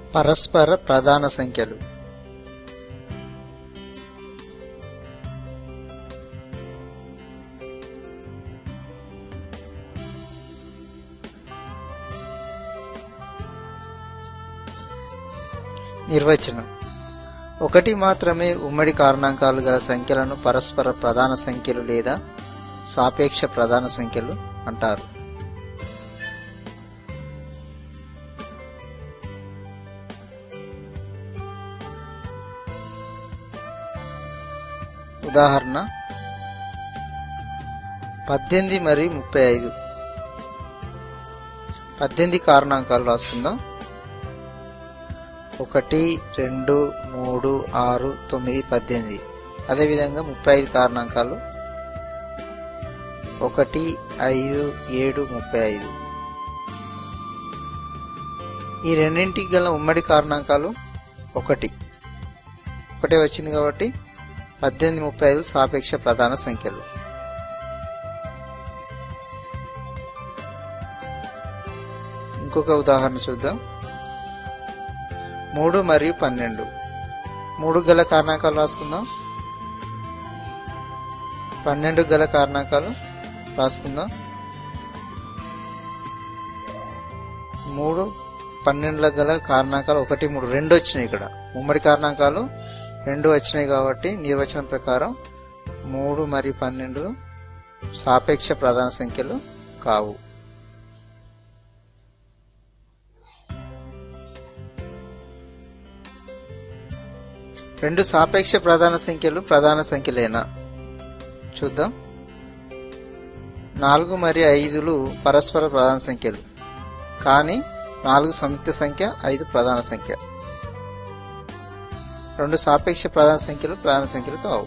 పరస్పర ప్రధాన సంఖ్యలు నిర్వచనం ఒకటి మాత్రమే ఉమ్మడి కారణాంకాలు గల సంఖ్యలను పరస్పర ప్రధాన సంఖ్యలు లేదా సాపేక్ష ప్రధాన సంఖ్యలు అంటారు ఉదాహరణ పద్దెనిమిది మరియు ముప్పై ఐదు పద్దెనిమిది కారణాంకాలు రాసుకుందాం ఒకటి రెండు మూడు ఆరు తొమ్మిది పద్దెనిమిది అదేవిధంగా ముప్పై ఐదు కారణాంకాలు ఒకటి ఐదు ఏడు ముప్పై ఐదు ఈ రెండింటికి గల ఉమ్మడి కారణాంకాలు ఒకటి ఒకటే వచ్చింది కాబట్టి పద్దెనిమిది ముప్పై ఐదు సాపేక్ష ప్రధాన సంఖ్యలు ఇంకొక ఉదాహరణ చూద్దాం మూడు మరియు పన్నెండు మూడు గల కారణాంకాలు రాసుకుందాం పన్నెండు గల కారణాంకాలు రాసుకుందాం మూడు పన్నెండుల గల కారణాంకాలు ఒకటి మూడు రెండు వచ్చినాయి ఇక్కడ ఉమ్మడి కారణాంకాలు రెండు వచ్చినాయి కాబట్టి నిర్వచనం ప్రకారం మూడు మరియు పన్నెండు సాపేక్ష ప్రధాన సంఖ్యలు కావు రెండు సాపేక్ష ప్రధాన సంఖ్యలు ప్రధాన సంఖ్యలేనా చూద్దాం నాలుగు మరియు ఐదులు పరస్పర ప్రధాన సంఖ్యలు కానీ నాలుగు సంయుక్త సంఖ్య ఐదు ప్రధాన సంఖ్య రెండు సాపేక్ష ప్రధాన సంఖ్యలు ప్రధాన సంఖ్యలు కావు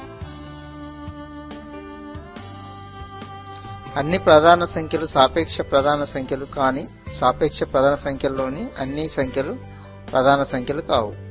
అన్ని ప్రధాన సంఖ్యలు సాపేక్ష ప్రధాన సంఖ్యలు కానీ సాపేక్ష ప్రధాన సంఖ్యల్లోని అన్ని సంఖ్యలు ప్రధాన సంఖ్యలు కావు